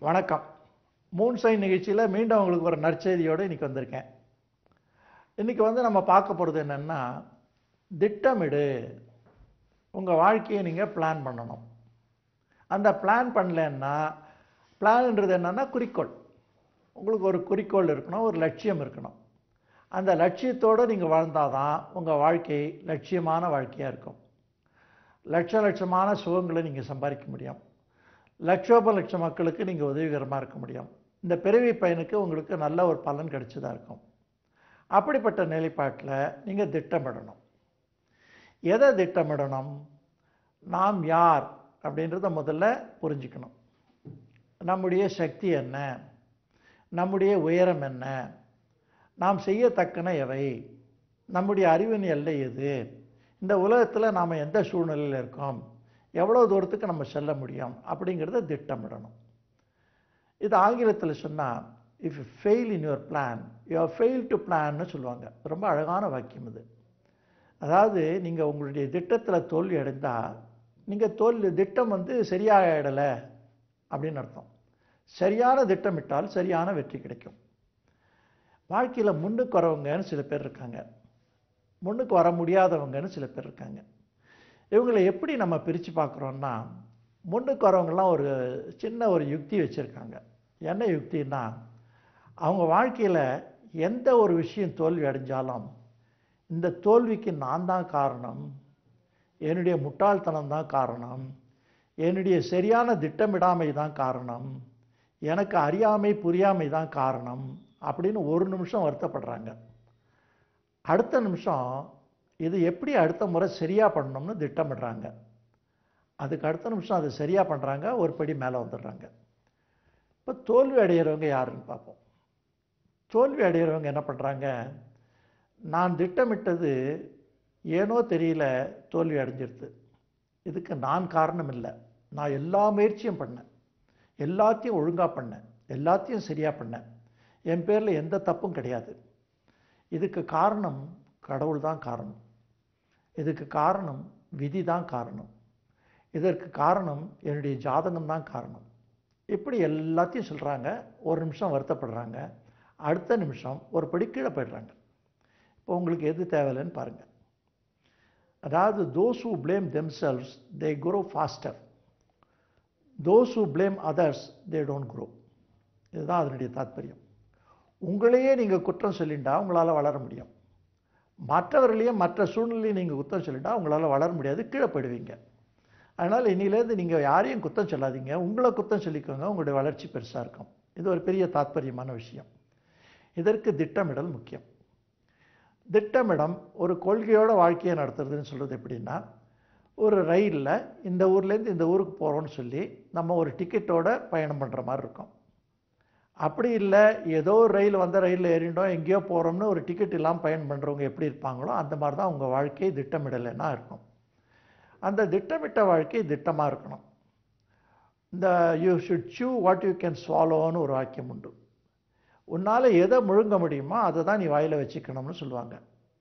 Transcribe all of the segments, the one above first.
வணக்கம் Moon sign நிகழ்ச்சியில் மீண்டும் உங்களுக்கு ஒரு நற்செய்தியோடு இன்னைக்கு வந்திருக்கேன் இன்னைக்கு வந்து நம்ம பார்க்க போகிறது என்னென்னா திட்டமிடு உங்கள் வாழ்க்கையை நீங்கள் பிளான் பண்ணணும் அந்த பிளான் பண்ணலன்னா பிளான்ன்றது என்னென்னா குறிக்கோள் உங்களுக்கு ஒரு குறிக்கோள் இருக்கணும் ஒரு லட்சியம் இருக்கணும் அந்த லட்சியத்தோடு நீங்கள் வாழ்ந்தால் தான் உங்கள் வாழ்க்கை லட்சியமான வாழ்க்கையாக இருக்கும் லட்ச லட்சமான சுகங்களை நீங்கள் சம்பாதிக்க முடியும் லட்சோப லட்ச மக்களுக்கு நீங்கள் உதவிகரமாக இருக்க முடியும் இந்த பிறவி பயனுக்கு உங்களுக்கு நல்ல ஒரு பலன் கிடைச்சதா இருக்கும் அப்படிப்பட்ட நிலைப்பாட்டில் நீங்கள் திட்டமிடணும் எதை திட்டமிடணும் நாம் யார் அப்படின்றத முதல்ல புரிஞ்சுக்கணும் நம்முடைய சக்தி என்ன நம்முடைய உயரம் என்ன நாம் செய்யத்தக்கன எவை நம்முடைய அறிவின் எல்லை எது இந்த உலகத்தில் நாம் எந்த சூழ்நிலையில் இருக்கோம் எவ்வளோ தூரத்துக்கு நம்ம செல்ல முடியும் அப்படிங்கிறத திட்டமிடணும் இது ஆங்கிலத்தில் சொன்னால் if you fail in your plan you fail to பிளான்னு சொல்லுவாங்க ரொம்ப அழகான வாக்கியம் இது அதாவது நீங்கள் உங்களுடைய திட்டத்தில் தோல்வி அடைந்தால் நீங்கள் தோல்வி திட்டம் வந்து சரியாகிடலை அப்படின்னு அர்த்தம் சரியான திட்டமிட்டால் சரியான வெற்றி கிடைக்கும் வாழ்க்கையில் முன்னுக்கு வரவங்கன்னு சில பேர் இருக்காங்க முன்னுக்கு வர முடியாதவங்கன்னு சில பேர் இருக்காங்க இவங்களை எப்படி நம்ம பிரித்து பார்க்குறோன்னா முன்னுக்கு வரவங்கெல்லாம் ஒரு சின்ன ஒரு யுக்தி வச்சுருக்காங்க என்ன யுக்தின்னா அவங்க வாழ்க்கையில் எந்த ஒரு விஷயம் தோல்வி அடைஞ்சாலும் இந்த தோல்விக்கு நான் தான் காரணம் என்னுடைய முட்டாள்தனம் தான் காரணம் என்னுடைய சரியான திட்டமிடாமை தான் காரணம் எனக்கு அறியாமை புரியாமை தான் காரணம் அப்படின்னு ஒரு நிமிஷம் வருத்தப்படுறாங்க அடுத்த நிமிஷம் இது எப்படி அடுத்த முறை சரியாக பண்ணணும்னு திட்டமிடுறாங்க அதுக்கு அடுத்த நிமிஷம் அது சரியாக பண்ணுறாங்க ஒரு படி மேலே வந்துடுறாங்க இப்போ தோல்வி அடைகிறவங்க யாருன்னு பார்ப்போம் தோல்வி அடைகிறவங்க என்ன பண்ணுறாங்க நான் திட்டமிட்டது ஏனோ தெரியல தோல்வி அடைஞ்சிருது இதுக்கு நான் காரணம் இல்லை நான் எல்லா முயற்சியும் பண்ணேன் எல்லாத்தையும் ஒழுங்காக பண்ணேன் எல்லாத்தையும் சரியாக பண்ணேன் என் பேரில் எந்த தப்பும் கிடையாது இதுக்கு காரணம் கடவுள் தான் காரணம் இதுக்கு காரணம் விதி தான் காரணம் இதற்கு காரணம் என்னுடைய ஜாதகம் தான் காரணம் இப்படி எல்லாத்தையும் சொல்கிறாங்க ஒரு நிமிஷம் வருத்தப்படுறாங்க அடுத்த நிமிஷம் ஒரு படி கீழே போயிடுறாங்க இப்போ உங்களுக்கு எது தேவையில்லைன்னு பாருங்கள் அதாவது those who blame themselves they grow faster those who blame others they don't grow இதுதான் அதனுடைய தாத்பரியம் உங்களையே நீங்கள் குற்றம் சொல்லிட்டா உங்களால் வளர முடியும் மற்றவர்களையும் மற்ற சூழ்நிலையும் நீங்கள் குற்றம் சொல்லிட்டா உங்களால் வளர முடியாது கீழே போயிடுவீங்க அதனால் இன்னிலேருந்து நீங்கள் யாரையும் குற்றம் சொல்லாதீங்க உங்களை குற்றம் சொல்லிக்கோங்க உங்களுடைய வளர்ச்சி பெருசாக இருக்கும் இது ஒரு பெரிய தாத்பரியமான விஷயம் இதற்கு திட்டமிடல் முக்கியம் திட்டமிடம் ஒரு கொள்கையோட வாழ்க்கையை நடத்துறதுன்னு சொல்கிறது எப்படின்னா ஒரு ரயிலில் இந்த ஊர்லேருந்து இந்த ஊருக்கு போகிறோன்னு சொல்லி நம்ம ஒரு டிக்கெட்டோட பயணம் பண்ணுற மாதிரி இருக்கும் அப்படி இல்லை ஏதோ ஒரு ரயில் வந்த ரயிலில் ஏறிண்டோம் எங்கேயோ போகிறோம்னு ஒரு டிக்கெட் இல்லாமல் பயணம் பண்ணுறவங்க எப்படி இருப்பாங்களோ அந்த மாதிரி தான் உங்கள் வாழ்க்கை திட்டமிடலைன்னா இருக்கும் அந்த திட்டமிட்ட வாழ்க்கை திட்டமாக இருக்கணும் இந்த you should chew what you can ஸ்வாலோன்னு ஒரு வாக்கியம் உண்டு உன்னால் எதை முழுங்க முடியுமோ அதை தான் நீ வாயில் வச்சுக்கணும்னு சொல்லுவாங்க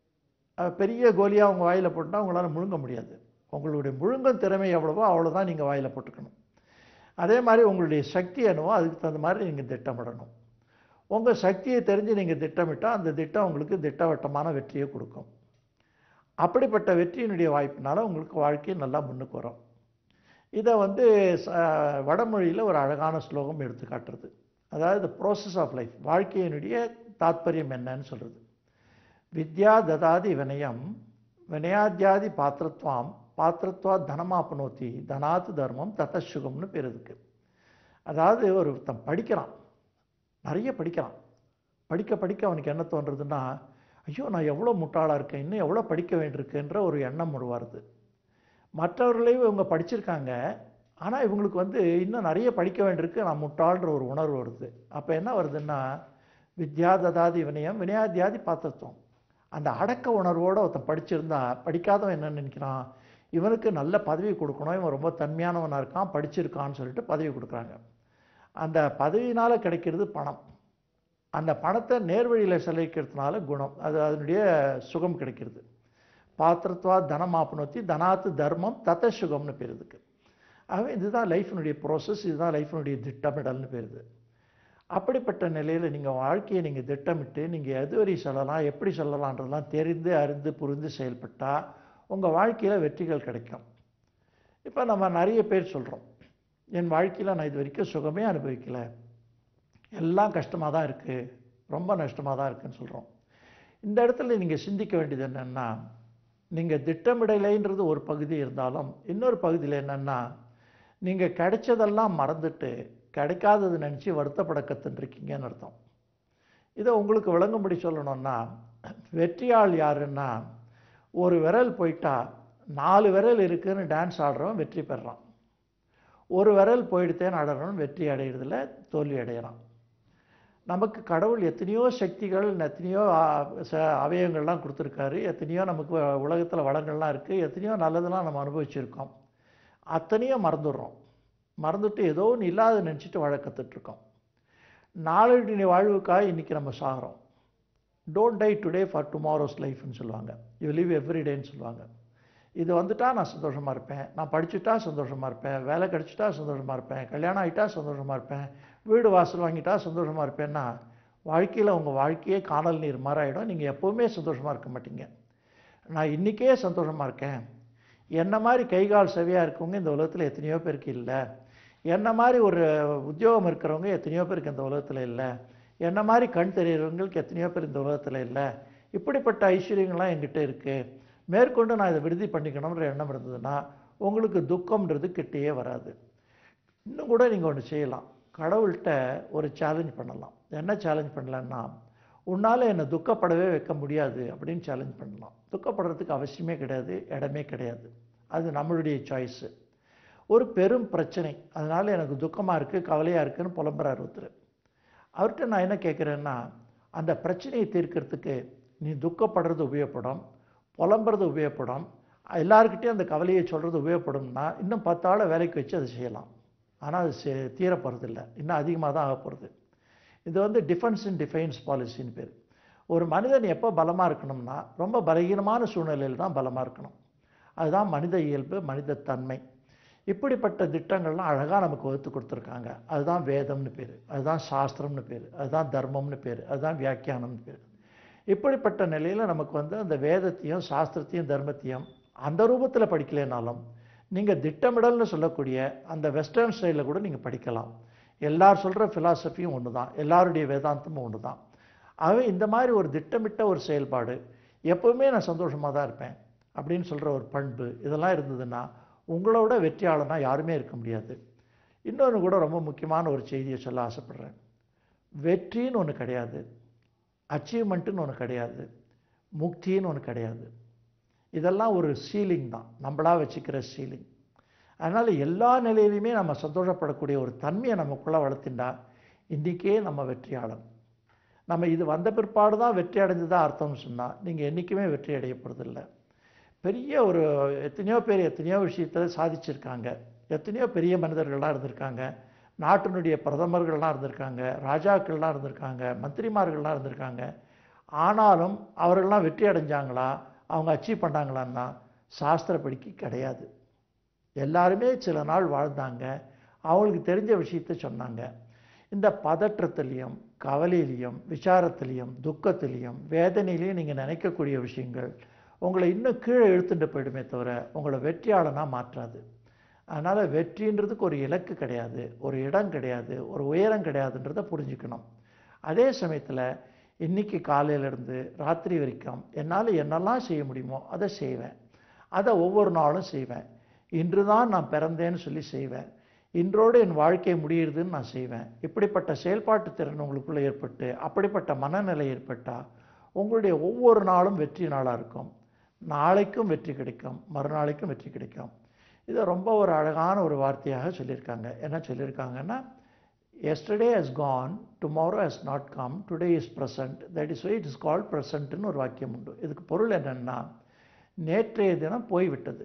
பெரிய கோலியாக உங்கள் வாயில் போட்டால் உங்களால் முழுங்க முடியாது உங்களுடைய முழுங்கும் திறமை எவ்வளவோ அவ்வளோதான் நீங்கள் வாயில் போட்டுக்கணும் அதே மாதிரி உங்களுடைய சக்தி என்னவோ அதுக்கு தகுந்த மாதிரி நீங்கள் திட்டமிடணும் உங்கள் சக்தியை தெரிஞ்சு நீங்கள் திட்டமிட்டால் அந்த திட்டம் உங்களுக்கு திட்டவட்டமான வெற்றியை கொடுக்கும் அப்படிப்பட்ட வெற்றியினுடைய வாய்ப்பினால உங்களுக்கு வாழ்க்கை நல்லா முன்னுக்கு வரும் இதை வந்து வடமொழியில் ஒரு அழகான ஸ்லோகம் எடுத்து காட்டுறது அதாவது த ப்ரோசஸ் ஆஃப் லைஃப் வாழ்க்கையினுடைய தாத்பரியம் என்னன்னு சொல்கிறது வித்யா ததாதி வினயம் வினயாத்தியாதி பாத்திரத்வாம் பாத்திரத்வா தனமாப்பனோத்தி தனாத்து தர்மம் தத்தசுகம்னு பேர் இருக்கு அதாவது ஒருத்தன் படிக்கிறான் நிறைய படிக்கிறான் படிக்க படிக்க அவனுக்கு என்ன தோன்றதுன்னா ஐயோ நான் எவ்வளோ முட்டாளாக இருக்கேன் இன்னும் எவ்வளோ படிக்க வேண்டியிருக்குன்ற ஒரு எண்ணம் உருவாருது மற்றவர்களையும் இவங்க படிச்சிருக்காங்க ஆனால் இவங்களுக்கு வந்து இன்னும் நிறைய படிக்க வேண்டியிருக்கு நான் முட்டாள்ன்ற ஒரு உணர்வு வருது அப்போ என்ன வருதுன்னா வித்யா ததாதி வினயம் வினயாத்தியாதி பாத்திரத்துவம் அந்த அடக்க உணர்வோடு ஒருத்தன் படிச்சிருந்தா படிக்காதவன் என்ன நினைக்கிறான் இவனுக்கு நல்ல பதவி கொடுக்கணும் இவன் ரொம்ப தன்மையானவனாக இருக்கான் படிச்சிருக்கான்னு சொல்லிட்டு பதவி கொடுக்குறாங்க அந்த பதவியினால் கிடைக்கிறது பணம் அந்த பணத்தை நேர்வழியில் செலவிக்கிறதுனால குணம் அது அதனுடைய சுகம் கிடைக்கிறது பாத்திரத்வா தனமாப்பனோத்தி தனாத்து தர்மம் தத்த சுகம்னு பேர் இதுக்கு ஆகவே இதுதான் லைஃபினுடைய ப்ராசஸ் இதுதான் லைஃபினுடைய திட்டமிடல்னு பேருது அப்படிப்பட்ட நிலையில் நீங்கள் வாழ்க்கையை நீங்கள் திட்டமிட்டு நீங்கள் எதுவரை செல்லலாம் எப்படி செல்லலான்றதெல்லாம் தெரிந்து அறிந்து புரிந்து செயல்பட்டால் உங்கள் வாழ்க்கையில் வெற்றிகள் கிடைக்கும் இப்போ நம்ம நிறைய பேர் சொல்கிறோம் என் வாழ்க்கையில் நான் இது வரைக்கும் சுகமே அனுபவிக்கலை எல்லாம் கஷ்டமாக தான் இருக்குது ரொம்ப நஷ்டமாக தான் இருக்குன்னு சொல்கிறோம் இந்த இடத்துல நீங்கள் சிந்திக்க வேண்டியது என்னென்னா நீங்கள் திட்டமிடலைன்றது ஒரு பகுதி இருந்தாலும் இன்னொரு பகுதியில் என்னென்னா நீங்கள் கிடைச்சதெல்லாம் மறந்துட்டு கிடைக்காதது நினச்சி வருத்தப்பட கற்றுருக்கீங்கன்னு அர்த்தம் இதை உங்களுக்கு விளங்கும்படி சொல்லணும்னா வெற்றியாள் யாருன்னா ஒரு விரல் போயிட்டா நாலு விரல் இருக்குன்னு டான்ஸ் ஆடுறவன் வெற்றி பெறான் ஒரு விரல் போயிடுத்தேன்னு ஆடுறவன் வெற்றி அடைகிறதுல தோல்வி அடைகிறான் நமக்கு கடவுள் எத்தனையோ சக்திகள் எத்தனையோ ஆ, ச- அவயவங்கள்லாம் கொடுத்துருக்காரு எத்தனையோ நமக்கு உலகத்தில் வளங்கள்லாம் இருக்குது எத்தனையோ நல்லதெல்லாம் நம்ம அனுபவிச்சிருக்கோம் அத்தனையும் மறந்துடுறோம் மறந்துட்டு ஏதோ ஒன்று இல்லாத நினச்சிட்டு வாழ கற்றுட்ருக்கோம் நாளடி வாழ்வுக்காக இன்றைக்கி நம்ம சாகிறோம் don't die today for tomorrow's லைஃப்னு சொல்லுவாங்க யூ லிவ் எவ்ரி டேன்னு சொல்லுவாங்க இது வந்துட்டா நான் சந்தோஷமாக இருப்பேன் நான் படிச்சுட்டா சந்தோஷமாக இருப்பேன் வேலை கிடைச்சிட்டா சந்தோஷமாக இருப்பேன் கல்யாணம் ஆகிட்டா சந்தோஷமாக இருப்பேன் வீடு வாசல் வாங்கிட்டா சந்தோஷமாக இருப்பேன்னா வாழ்க்கையில் உங்கள் வாழ்க்கையே காணல் நீர் மாதிரி ஆகிடும் நீங்கள் எப்போவுமே சந்தோஷமாக இருக்க மாட்டீங்க நான் இன்றைக்கே சந்தோஷமாக இருக்கேன் என்ன மாதிரி கை கால் செவியாக இருக்கவங்க இந்த உலகத்தில் எத்தனையோ பேருக்கு இல்லை என்ன மாதிரி ஒரு உத்தியோகம் இருக்கிறவங்க எத்தனையோ பேருக்கு இந்த உலகத்தில் இல்லை என்ன மாதிரி கண் தெரியறவங்களுக்கு எத்தனையோ பேர் இந்த உலகத்தில் இல்லை இப்படிப்பட்ட ஐஸ்வர்யங்கள்லாம் என்கிட்ட இருக்குது மேற்கொண்டு நான் இதை விருதி பண்ணிக்கணுன்ற எண்ணம் இருந்ததுன்னா உங்களுக்கு துக்கம்ன்றது கிட்டேயே வராது இன்னும் கூட நீங்கள் ஒன்று செய்யலாம் கடவுள்கிட்ட ஒரு சேலஞ்ச் பண்ணலாம் என்ன சேலஞ்ச் பண்ணலான்னா உன்னால் என்னை துக்கப்படவே வைக்க முடியாது அப்படின்னு சேலஞ்ச் பண்ணலாம் துக்கப்படுறதுக்கு அவசியமே கிடையாது இடமே கிடையாது அது நம்மளுடைய சாய்ஸு ஒரு பெரும் பிரச்சனை அதனால் எனக்கு துக்கமாக இருக்குது கவலையாக இருக்குன்னு புலம்புறார் ஒருத்தர் அவர்கிட்ட நான் என்ன கேட்குறேன்னா அந்த பிரச்சனையை தீர்க்கறதுக்கு நீ துக்கப்படுறது உபயோகப்படும் புலம்புறது உபயோகப்படும் எல்லாருக்கிட்டையும் அந்த கவலையை சொல்கிறது உபயோகப்படும்னா இன்னும் பத்து ஆளை வேலைக்கு வச்சு அதை செய்யலாம் ஆனால் அது சே தீர போகிறதில்ல இன்னும் அதிகமாக தான் ஆக போகிறது இது வந்து டிஃபென்ஸ் இன் டிஃபைன்ஸ் பாலிசின்னு பேர் ஒரு மனிதன் எப்போ பலமாக இருக்கணும்னா ரொம்ப பலகீனமான சூழ்நிலையில் தான் பலமாக இருக்கணும் அதுதான் மனித இயல்பு மனித தன்மை இப்படிப்பட்ட திட்டங்கள்லாம் அழகாக நமக்கு வகுத்து கொடுத்துருக்காங்க அதுதான் வேதம்னு பேர் அதுதான் சாஸ்திரம்னு பேர் அதுதான் தர்மம்னு பேர் அதுதான் வியாக்கியானம்னு பேர் இப்படிப்பட்ட நிலையில் நமக்கு வந்து அந்த வேதத்தையும் சாஸ்திரத்தையும் தர்மத்தையும் அந்த ரூபத்தில் படிக்கலைனாலும் நீங்கள் திட்டமிடல்னு சொல்லக்கூடிய அந்த வெஸ்டர்ன் ஸ்டைலில் கூட நீங்கள் படிக்கலாம் எல்லார் சொல்கிற ஃபிலாசபியும் ஒன்று தான் எல்லாருடைய வேதாந்தமும் ஒன்று தான் ஆகவே இந்த மாதிரி ஒரு திட்டமிட்ட ஒரு செயல்பாடு எப்போவுமே நான் சந்தோஷமாக தான் இருப்பேன் அப்படின்னு சொல்கிற ஒரு பண்பு இதெல்லாம் இருந்ததுன்னா உங்களோட வெற்றியாளனா யாருமே இருக்க முடியாது இன்னொன்று கூட ரொம்ப முக்கியமான ஒரு செய்தியை சொல்ல ஆசைப்பட்றேன் வெற்றின்னு ஒன்று கிடையாது அச்சீவ்மெண்ட்டுன்னு ஒன்று கிடையாது முக்தின்னு ஒன்று கிடையாது இதெல்லாம் ஒரு சீலிங் தான் நம்மளா வச்சுக்கிற சீலிங் அதனால் எல்லா நிலையிலையுமே நம்ம சந்தோஷப்படக்கூடிய ஒரு தன்மையை நமக்குள்ளே வளர்த்திண்டா இன்றைக்கே நம்ம வெற்றியாளன் நம்ம இது வந்த பிற்பாடு தான் வெற்றி அடைஞ்சதா அர்த்தம்னு சொன்னால் நீங்கள் என்றைக்குமே வெற்றி அடைய போகிறதில்ல பெரிய ஒரு எத்தனையோ பேர் எத்தனையோ விஷயத்தில் சாதிச்சிருக்காங்க எத்தனையோ பெரிய மனிதர்கள்லாம் இருந்திருக்காங்க நாட்டினுடைய பிரதமர்கள்லாம் இருந்திருக்காங்க ராஜாக்கள்லாம் இருந்திருக்காங்க மந்திரிமார்கள்லாம் இருந்திருக்காங்க ஆனாலும் அவர்கள்லாம் வெற்றி அடைஞ்சாங்களா அவங்க அச்சீவ் பண்ணாங்களான்னா சாஸ்திரப்படிக்கு கிடையாது எல்லாருமே சில நாள் வாழ்ந்தாங்க அவங்களுக்கு தெரிஞ்ச விஷயத்த சொன்னாங்க இந்த பதற்றத்திலையும் கவலையிலையும் விசாரத்திலையும் துக்கத்திலையும் வேதனையிலையும் நீங்கள் நினைக்கக்கூடிய விஷயங்கள் உங்களை இன்னும் கீழே இழுத்துட்டு போயிடுமே தவிர உங்களை வெற்றியாளனாக மாற்றாது அதனால் வெற்றின்றதுக்கு ஒரு இலக்கு கிடையாது ஒரு இடம் கிடையாது ஒரு உயரம் கிடையாதுன்றதை புரிஞ்சுக்கணும் அதே சமயத்தில் இன்னைக்கு காலையிலேருந்து ராத்திரி வரைக்கும் என்னால் என்னெல்லாம் செய்ய முடியுமோ அதை செய்வேன் அதை ஒவ்வொரு நாளும் செய்வேன் இன்று தான் நான் பிறந்தேன்னு சொல்லி செய்வேன் இன்றோடு என் வாழ்க்கை முடியுதுன்னு நான் செய்வேன் இப்படிப்பட்ட செயல்பாட்டு திறன் உங்களுக்குள்ளே ஏற்பட்டு அப்படிப்பட்ட மனநிலை ஏற்பட்டால் உங்களுடைய ஒவ்வொரு நாளும் வெற்றி நாளாக இருக்கும் நாளைக்கும் வெற்றி கிடைக்கும் மறுநாளைக்கும் வெற்றி கிடைக்கும் இதை ரொம்ப ஒரு அழகான ஒரு வார்த்தையாக சொல்லியிருக்காங்க என்ன சொல்லியிருக்காங்கன்னா yesterday has gone tomorrow has not come today is present that is it is called ப்ரெசன்ட்னு ஒரு வாக்கியம் உண்டு இதுக்கு பொருள் என்னென்னா நேற்றைய தினம் போய்விட்டது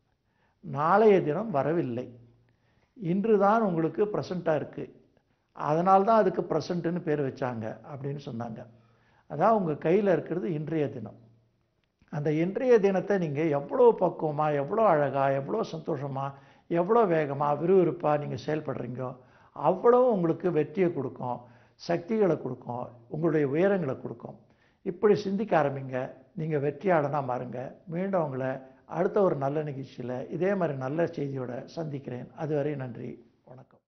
நாளைய தினம் வரவில்லை இன்று தான் உங்களுக்கு ப்ரெசண்ட்டாக இருக்குது அதனால தான் அதுக்கு ப்ரெசண்ட்டுன்னு பேர் வச்சாங்க அப்படின்னு சொன்னாங்க அதான் உங்கள் கையில் இருக்கிறது இன்றைய தினம் அந்த இன்றைய தினத்தை நீங்கள் எவ்வளோ பக்குவமாக எவ்வளோ அழகாக எவ்வளோ சந்தோஷமாக எவ்வளோ வேகமாக விறுவிறுப்பாக நீங்கள் செயல்படுறீங்கோ அவ்வளவும் உங்களுக்கு வெற்றியை கொடுக்கும் சக்திகளை கொடுக்கும் உங்களுடைய உயரங்களை கொடுக்கும் இப்படி சிந்திக்க ஆரம்பிங்க நீங்கள் வெற்றியாளனாக மாறுங்க மீண்டும் உங்களை அடுத்த ஒரு நல்ல நிகழ்ச்சியில் இதே மாதிரி நல்ல செய்தியோட சந்திக்கிறேன் அதுவரை நன்றி வணக்கம்